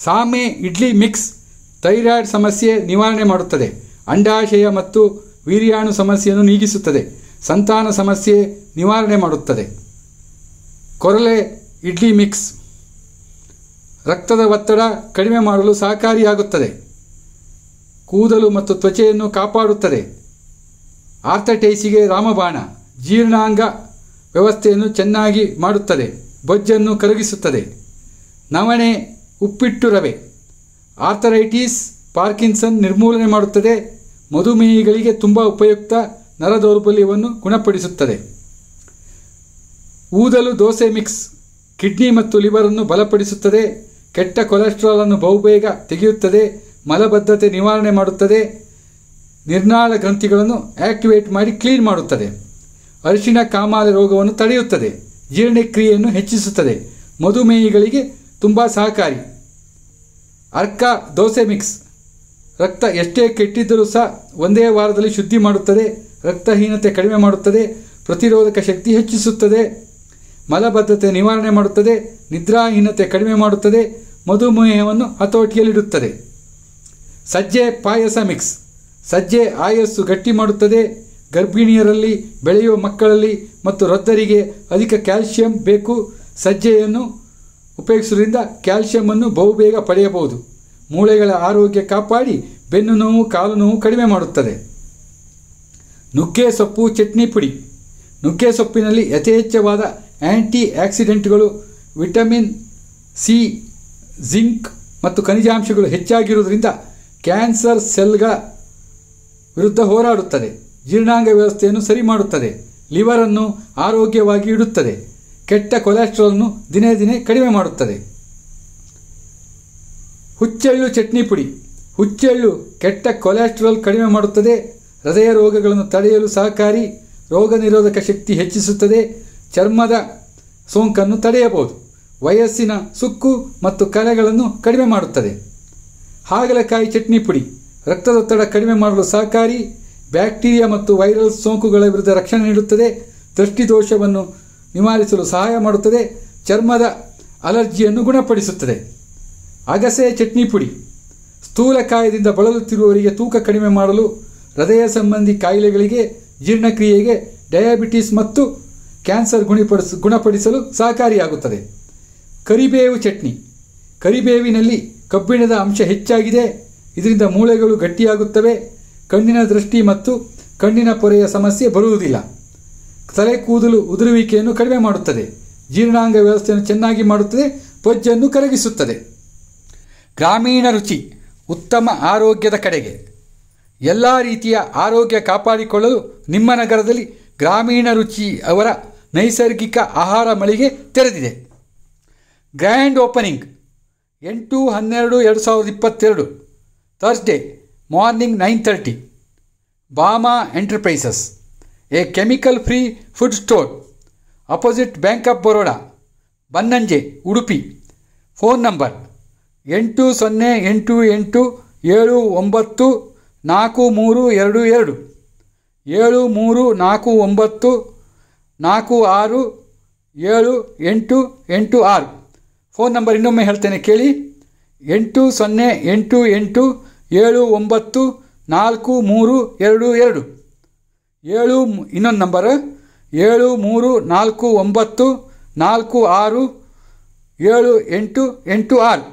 ಸಾಮೆ idli mix thyroid ಸಮಸ್ಯೆ ನಿವಾರಣೆ ಮಾಡುತ್ತದೆ ಅಂಡಾಶಯ ಮತ್ತು ವೀರ್ಯಾಣು ಸಮಸ್ಯೆಯನ್ನು ನೀಗಿಸುತ್ತದೆ ಸಂತಾನ ಸಮಸ್ಯೆ ನಿವಾರಣೆ ಮಾಡುತ್ತದೆ ಕೊರಲೆ ಇಡ್ಲಿ ಮಿಕ್ಸ್ ರಕ್ತದ ಒತ್ತಡ ಕಡಿಮೆ ಮಾಡಲು ಸಹಕಾರಿಯಾಗುತ್ತದೆ ಕೂದಲು ಮತ್ತು ತ್ವಚೆಯನ್ನು ಕಾಪಾಡುತ್ತದೆ ಆರ್ಥಟೈಸಿಗೆ ರಾಮಬಾಣ ಜೀರ್ಣಾಂಗ ವ್ಯವಸ್ಥೆಯನ್ನು ಚೆನ್ನಾಗಿ ಮಾಡುತ್ತದೆ ಬೊಜ್ಜನ್ನು ಕರಗಿಸುತ್ತದೆ ನವಣೆ ಉಪ್ಪಿಟ್ಟು ರವೆ ಆರ್ಥರೈಟಿಸ್ ಪಾರ್ಕಿನ್ಸನ್ ನಿರ್ಮೂಲನೆ ಮಾಡುತ್ತದೆ ಮಧುಮೇಹಿಗಳಿಗೆ ತುಂಬ ಉಪಯುಕ್ತ ನರ ದೌರ್ಬಲ್ಯವನ್ನು ಗುಣಪಡಿಸುತ್ತದೆ ಊದಲು ದೋಸೆ ಮಿಕ್ಸ್ ಕಿಡ್ನಿ ಮತ್ತು ಲಿವರನ್ನು ಬಲಪಡಿಸುತ್ತದೆ ಕೆಟ್ಟ ಕೊಲೆಸ್ಟ್ರಾಲ್ ಬಹುಬೇಗ ತೆಗೆಯುತ್ತದೆ ಮಲಬದ್ಧತೆ ನಿವಾರಣೆ ಮಾಡುತ್ತದೆ ನಿರ್ನಾಳ ಗ್ರಂಥಿಗಳನ್ನು ಆಕ್ಟಿವೇಟ್ ಮಾಡಿ ಕ್ಲೀನ್ ಮಾಡುತ್ತದೆ ಅರಿಶಿಣ ಕಾಮಾಲೆ ರೋಗವನ್ನು ತಡೆಯುತ್ತದೆ ಜೀರ್ಣಕ್ರಿಯೆಯನ್ನು ಹೆಚ್ಚಿಸುತ್ತದೆ ಮಧುಮೇಹಿಗಳಿಗೆ ತುಂಬ ಸಹಕಾರಿ ಅರ್ಕ ದೋಸೆ ಮಿಕ್ಸ್ ರಕ್ತ ಎಷ್ಟೇ ಕೆಟ್ಟಿದ್ದರೂ ಸಹ ಒಂದೇ ವಾರದಲ್ಲಿ ಶುದ್ಧಿ ಮಾಡುತ್ತದೆ ರಕ್ತಹೀನತೆ ಕಡಿಮೆ ಮಾಡುತ್ತದೆ ಪ್ರತಿರೋಧಕ ಶಕ್ತಿ ಹೆಚ್ಚಿಸುತ್ತದೆ ಮಲಬದ್ಧತೆ ನಿವಾರಣೆ ಮಾಡುತ್ತದೆ ನಿದ್ರಾಹೀನತೆ ಕಡಿಮೆ ಮಾಡುತ್ತದೆ ಮಧುಮೇಹವನ್ನು ಹತೋಟಿಯಲ್ಲಿಡುತ್ತದೆ ಸಜ್ಜೆ ಪಾಯಸ ಮಿಕ್ಸ್ ಸಜ್ಜೆ ಆಯಸ್ಸು ಗಟ್ಟಿ ಮಾಡುತ್ತದೆ ಗರ್ಭಿಣಿಯರಲ್ಲಿ ಬೆಳೆಯುವ ಮಕ್ಕಳಲ್ಲಿ ಮತ್ತು ವೃದ್ಧರಿಗೆ ಅಧಿಕ ಕ್ಯಾಲ್ಸಿಯಂ ಬೇಕು ಸಜ್ಜೆಯನ್ನು ಉಪಯೋಗಿಸುವುದರಿಂದ ಕ್ಯಾಲ್ಸಿಯಮನ್ನು ಬಹುಬೇಗ ಪಡೆಯಬಹುದು ಮೂಳೆಗಳ ಆರೋಗ್ಯ ಕಾಪಾಡಿ ಬೆನ್ನು ನೋವು ಕಾಲು ನೋವು ಕಡಿಮೆ ಮಾಡುತ್ತದೆ ನುಗ್ಗೆ ಸೊಪ್ಪು ಚಟ್ನಿ ಪುಡಿ ನುಗ್ಗೆ ಸೊಪ್ಪಿನಲ್ಲಿ ಯಥೇಚ್ಛವಾದ ಆ್ಯಂಟಿ ಆಕ್ಸಿಡೆಂಟ್ಗಳು ವಿಟಮಿನ್ ಸಿ ಜಿಂಕ್ ಮತ್ತು ಖನಿಜಾಂಶಗಳು ಹೆಚ್ಚಾಗಿರುವುದರಿಂದ ಕ್ಯಾನ್ಸರ್ ಸೆಲ್ಗಳ ವಿರುದ್ಧ ಹೋರಾಡುತ್ತದೆ ಜೀರ್ಣಾಂಗ ವ್ಯವಸ್ಥೆಯನ್ನು ಸರಿ ಮಾಡುತ್ತದೆ ಲಿವರನ್ನು ಆರೋಗ್ಯವಾಗಿ ಇಡುತ್ತದೆ ಕೆಟ್ಟ ಕೊಲೆಸ್ಟ್ರಾಲ್ನು ದಿನೇ ದಿನೇ ಕಡಿಮೆ ಮಾಡುತ್ತದೆ ಹುಚ್ಚೆಳ್ಳು ಚಟ್ನಿ ಪುಡಿ ಹುಚ್ಚೆಳ್ಳು ಕೆಟ್ಟ ಕೊಲೆಸ್ಟ್ರಾಲ್ ಕಡಿಮೆ ಮಾಡುತ್ತದೆ ಹೃದಯ ರೋಗಗಳನ್ನು ತಡೆಯಲು ಸಹಕಾರಿ ರೋಗ ನಿರೋಧಕ ಶಕ್ತಿ ಹೆಚ್ಚಿಸುತ್ತದೆ ಚರ್ಮದ ಸೋಂಕನ್ನು ತಡೆಯಬಹುದು ವಯಸ್ಸಿನ ಸುಕ್ಕು ಮತ್ತು ಕಲೆಗಳನ್ನು ಕಡಿಮೆ ಮಾಡುತ್ತದೆ ಹಾಗಲಕಾಯಿ ಚಟ್ನಿ ಪುಡಿ ರಕ್ತದೊತ್ತಡ ಕಡಿಮೆ ಮಾಡಲು ಸಹಕಾರಿ ಬ್ಯಾಕ್ಟೀರಿಯಾ ಮತ್ತು ವೈರಲ್ ಸೋಂಕುಗಳ ವಿರುದ್ಧ ರಕ್ಷಣೆ ನೀಡುತ್ತದೆ ದೃಷ್ಟಿದೋಷವನ್ನು ನಿವಾರಿಸಲು ಸಹಾಯ ಮಾಡುತ್ತದೆ ಚರ್ಮದ ಅಲರ್ಜಿಯನ್ನು ಗುಣಪಡಿಸುತ್ತದೆ ಅಗಸೆ ಚಟ್ನಿ ಪುಡಿ ಸ್ಥೂಲಕಾಯದಿಂದ ಬಳಲುತ್ತಿರುವವರಿಗೆ ತೂಕ ಕಡಿಮೆ ಮಾಡಲು ಹೃದಯ ಸಂಬಂಧಿ ಕಾಯಿಲೆಗಳಿಗೆ ಜೀರ್ಣಕ್ರಿಯೆಗೆ ಡಯಾಬಿಟಿಸ್ ಮತ್ತು ಕ್ಯಾನ್ಸರ್ ಗುಣಪಡಿಸ ಗುಣಪಡಿಸಲು ಸಹಕಾರಿಯಾಗುತ್ತದೆ ಕರಿಬೇವು ಚಟ್ನಿ ಕರಿಬೇವಿನಲ್ಲಿ ಕಬ್ಬಿಣದ ಅಂಶ ಹೆಚ್ಚಾಗಿದೆ ಇದರಿಂದ ಮೂಳೆಗಳು ಗಟ್ಟಿಯಾಗುತ್ತವೆ ಕಣ್ಣಿನ ದೃಷ್ಟಿ ಮತ್ತು ಕಣ್ಣಿನ ಪೊರೆಯ ಸಮಸ್ಯೆ ಬರುವುದಿಲ್ಲ ತಲೆ ಕೂದಲು ಉದುರುವಿಕೆಯನ್ನು ಕಡಿಮೆ ಮಾಡುತ್ತದೆ ಜೀರ್ಣಾಂಗ ವ್ಯವಸ್ಥೆಯನ್ನು ಚೆನ್ನಾಗಿ ಮಾಡುತ್ತದೆ ಬೊಜ್ಜನ್ನು ಕರಗಿಸುತ್ತದೆ ಗ್ರಾಮೀಣ ರುಚಿ ಉತ್ತಮ ಆರೋಗ್ಯದ ಕಡೆಗೆ ಎಲ್ಲ ರೀತಿಯ ಆರೋಗ್ಯ ಕಾಪಾಡಿಕೊಳ್ಳಲು ನಿಮ್ಮ ನಗರದಲ್ಲಿ ಗ್ರಾಮೀಣ ರುಚಿ ಅವರ ನೈಸರ್ಗಿಕ ಆಹಾರ ಮಳಿಗೆ ತೆರೆದಿದೆ ಗ್ರ್ಯಾಂಡ್ ಓಪನಿಂಗ್ ಎಂಟು ಹನ್ನೆರಡು ಎರಡು ಸಾವಿರದ ಇಪ್ಪತ್ತೆರಡು Thursday morning nine thirty Bama enterprises a chemical free food store opposite bank of Baroda Bannanje Udupi phone number ಎಂಟು ಸೊನ್ನೆ ಎಂಟು ಎಂಟು ಏಳು ಒಂಬತ್ತು ನಾಲ್ಕು ಮೂರು ಎರಡು ಎರಡು ಏಳು ಮೂರು ನಾಲ್ಕು ಒಂಬತ್ತು ನಾಲ್ಕು ಆರು ಏಳು ಎಂಟು ಎಂಟು ಆರು ಫೋನ್ ನಂಬರ್ ಇನ್ನೊಮ್ಮೆ ಹೇಳ್ತೇನೆ ಕೇಳಿ ಎಂಟು ಸೊನ್ನೆ ಎಂಟು ಎಂಟು ಏಳು ಒಂಬತ್ತು ನಾಲ್ಕು ಮೂರು ಎರಡು ಎರಡು ಏಳು ಇನ್ನೊಂದು ನಂಬರ್ ಏಳು ಮೂರು ನಾಲ್ಕು ಒಂಬತ್ತು ನಾಲ್ಕು ಆರು ಏಳು ಎಂಟು ಎಂಟು ಆರು